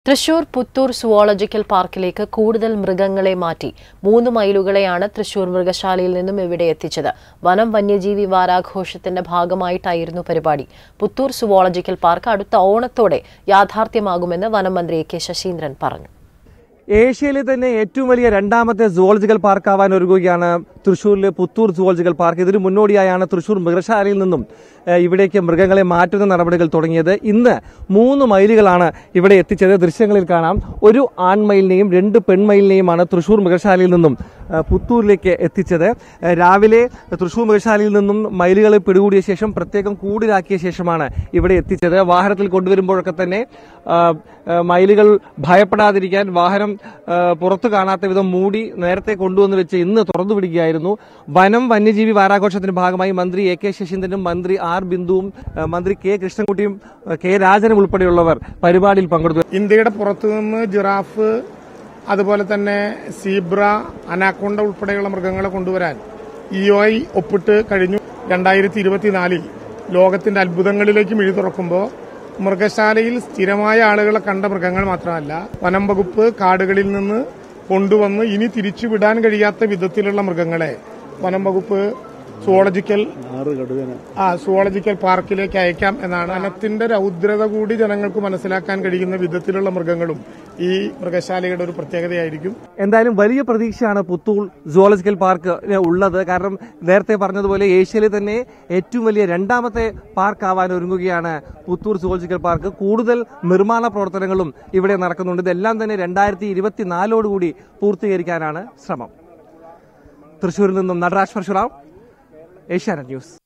Thrissur Puthur zoological പാർക്കിലേക്ക് കൂടുതൽ മൃഗങ്ങളെ മാറ്റി മൂന്ന് മൈലുകളെയാണ് തൃശൂർ മൃഗശാലയിൽ നിന്നും ഇവിടെ എത്തിച്ചത് വനം വന്യജീവി വാരാഘോഷത്തിന്റെ ഭാഗമായിട്ടായിരുന്നു പരിപാടി പുത്തൂർ സുവോളജിക്കൽ പാർക്ക് അടുത്ത ഓണത്തോടെ യാഥാർത്ഥ്യമാകുമെന്ന് വനം മന്ത്രി എ കെ ശശീന്ദ്രൻ പറഞ്ഞു ഏഷ്യയിലെ തന്നെ ഏറ്റവും വലിയ രണ്ടാമത്തെ സുവോളജിക്കൽ പാർക്ക് ആവാൻ ഒരുങ്ങുകയാണ് തൃശൂരിലെ പുത്തൂർ സുവോളജിക്കൽ പാർക്ക് ഇതിന് മുന്നോടിയായാണ് തൃശൂർ മൃഗശാലയിൽ നിന്നും ഏഹ്, ഇവിടേക്ക് മൃഗങ്ങളെ മാറ്റുന്ന നടപടികൾ തുടങ്ങിയത് ഇന്ന് മൂന്ന് മൈലുകളാണ് ഇവിടെ എത്തിച്ചത് ദൃശ്യങ്ങളിൽ കാണാം ഒരു ആൺമയിലിനെയും രണ്ട് പെൺമയിലിനെയുമാണ് തൃശൂർ മൃഗശാലയിൽ നിന്നും ഏഹ്, പുത്തൂരിലേക്ക് എത്തിച്ചത് ഏഹ്, രാവിലെ തൃശൂർ മൃഗശാലയിൽ നിന്നും മയിലുകളെ പിടികൂടിയ ശേഷം പ്രത്യേകം കൂടിലാക്കിയ ശേഷമാണ് ഇവിടെ എത്തിച്ചത് വാഹനത്തിൽ കൊണ്ടുവരുമ്പോഴൊക്കെ തന്നെ ആ, ആ, മയിലുകൾ ഭയപ്പെടാതിരിക്കാൻ വാഹനം ആ, പുറത്തു കാണാത്ത വിധം മൂടി നേരത്തെ കൊണ്ടുവന്ന് വെച്ച് ഇന്ന് തുറന്നു വിടുകയായിരുന്നു വനം വന്യജീവി വാരാഘോഷത്തിന്റെ ഭാഗമായി മന്ത്രി എ കെ ശശീന്ദ്രനും മന്ത്രി ആർ ബിന്ദുവും ആ, മന്ത്രി കെ കൃഷ്ണൻകുട്ടിയും ആ, കെ രാജനും ഉൾപ്പെടെയുള്ളവർ പരിപാടിയിൽ പങ്കെടുത്തു ഇന്ത്യയുടെ പുറത്തു നിന്ന് ജിറാഫ് അതുപോലെ തന്നെ സീബ്ര അനാക്കൊണ്ട ഉൾപ്പെടെയുള്ള മൃഗങ്ങളെ കൊണ്ടുവരാൻ ഇ ഒ ഐ ഒപ്പിട്ട് കഴിഞ്ഞു രണ്ടായിരത്തി ഇരുപത്തിനാലിൽ ലോകത്തിന്റെ അത്ഭുതങ്ങളിലേക്ക് മിഴി തുറക്കുമ്പോൾ മൃഗശാലയിൽ സ്ഥിരമായ ആളുകളെ കണ്ട മൃഗങ്ങൾ മാത്രമല്ല വനം വകുപ്പ് കാടുകളിൽ നിന്ന് കൊണ്ടുവന്ന് ഇനി തിരിച്ചു വിടാൻ കഴിയാത്ത വിധത്തിലുള്ള മൃഗങ്ങളെ വനം വകുപ്പ് സുവോളജിക്കൽ ആ സുവോളജിക്കൽ പാർക്കിലേക്ക് അയക്കാം എന്നാണ് വനത്തിന്റെ രൗദ്രത കൂടി ജനങ്ങൾക്ക് മനസ്സിലാക്കാൻ കഴിയുന്ന വിധത്തിലുള്ള മൃഗങ്ങളും ഈ മൃഗശാലയുടെ ഒരു പ്രത്യേകതയായിരിക്കും എന്തായാലും വലിയ പ്രതീക്ഷയാണ് പുത്തൂർ സുവോളജിക്കൽ പാർക്ക് ഉള്ളത് കാരണം നേരത്തെ പറഞ്ഞതുപോലെ ഏഷ്യയിലെ തന്നെ ഏറ്റവും വലിയ രണ്ടാമത്തെ പാർക്ക് ആവാൻ ഒരുങ്ങുകയാണ് പുത്തൂർ സുവോളജിക്കൽ പാർക്ക് കൂടുതൽ നിർമ്മാണ പ്രവർത്തനങ്ങളും ഇവിടെ നടക്കുന്നുണ്ട് ഇതെല്ലാം തന്നെ രണ്ടായിരത്തി ഇരുപത്തിനാലോടുകൂടി പൂർത്തീകരിക്കാനാണ് ശ്രമം തൃശൂരിൽ നിന്നും നടരാജ് പരശുറാം ഏഷ്യാനെറ്റ് ന്യൂസ്